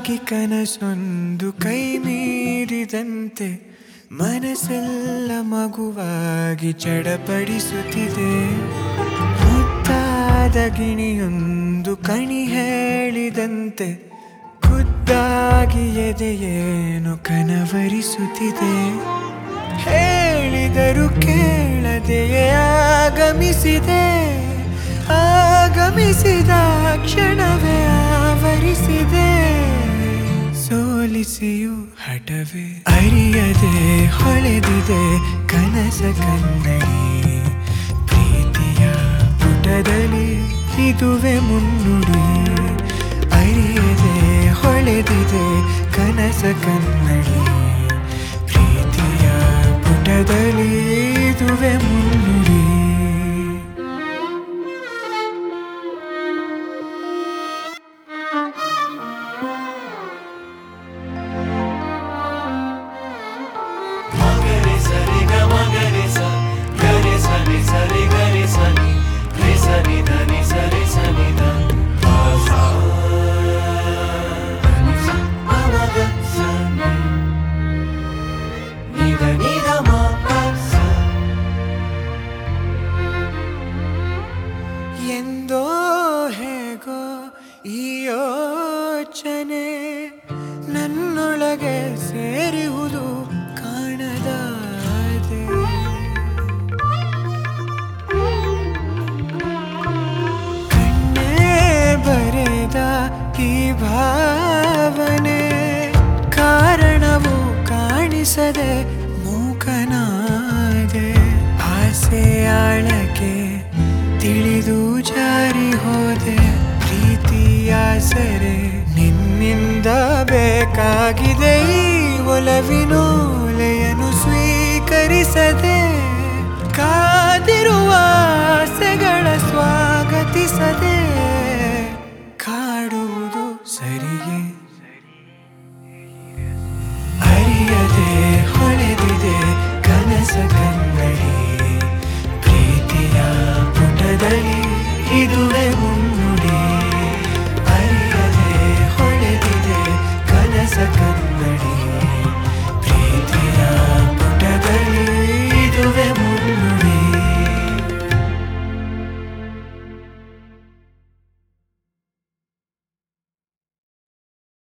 ಮುದ್ದಾಗಿ ಕನಸೊಂದು ಕೈ ಮೀರಿದಂತೆ ಮನಸ್ಸೆಲ್ಲ ಮಗುವಾಗಿ ಚಡಪಡಿಸುತ್ತಿದೆ ಮುದ್ದಾದ ಗಿಣಿಯೊಂದು ಕಣಿ ಹೇಳಿದಂತೆ ಖುದ್ದಾಗಿ ಎದೆಯೇನು ಕನವರಿಸುತ್ತಿದೆ ಹೇಳಿದರು ಕೇಳದೆಯೇ ಆಗಮಿಸಿದೆ ಆಗಮಿಸಿದ ಕ್ಷಣವೇ ಆವರಿಸಿದೆ ಸೋಲಿಸಿಯು ಹಠವೇ ಅರಿಯದೆ ಹೊಳೆದಿದೆ ಕನಸ ಕನ್ನಡಿ ಪ್ರೀತಿಯ ಪುಟದಲ್ಲಿ ಇದುವೆ ಮುನ್ನುಡಿ ಅರಿಯದೆ ಹೊಳೆದಿದೆ ಕನಸ ಕನ್ನಡಿ ಪ್ರೀತಿಯ ಪುಟದಲ್ಲಿ ಇದುವೆ ಮುನ್ನುಡಿ ಮಗರಿ ಸರಿ ಗ ಮಗರಿ ಸ ಗರಿ ಸನಿ ಸರಿ ಗರಿ ಸನಿ ರಿ ಸನಿ ಧನಿ ಸರಿ ಸನಿ ಧ ಪ ಸ ಧನಿ ಸ ಪ ಮ ಗ ಸ ನಿ ನಿ ಧ ನಿ ಧ ಮ ಪ ಸ ಎಂದೋ ಹೇಗೋ ಈ ಯೋಚನೆ ನನ್ನೊಳಗೆ ಸೇರಿಹುದು ಕಾಣದಾದೆ ಕಣ್ಣೇ ಬರೆದ ಈ ಭಾವನೆ ಕಾರಣವು ಕಾಣಿಸದೆ ಮೂಕನಾದೆ ಆಸೆ ಆಳಕ್ಕೆ ತಿಳಿದು ಜಾರಿ ಹೋದೆ ಪ್ರೀತಿಯ ಸರೆ ನಿನ್ನಿಂದ ಬೇಕಾಗಿದೆ ಈ ಒಲವಿನೂ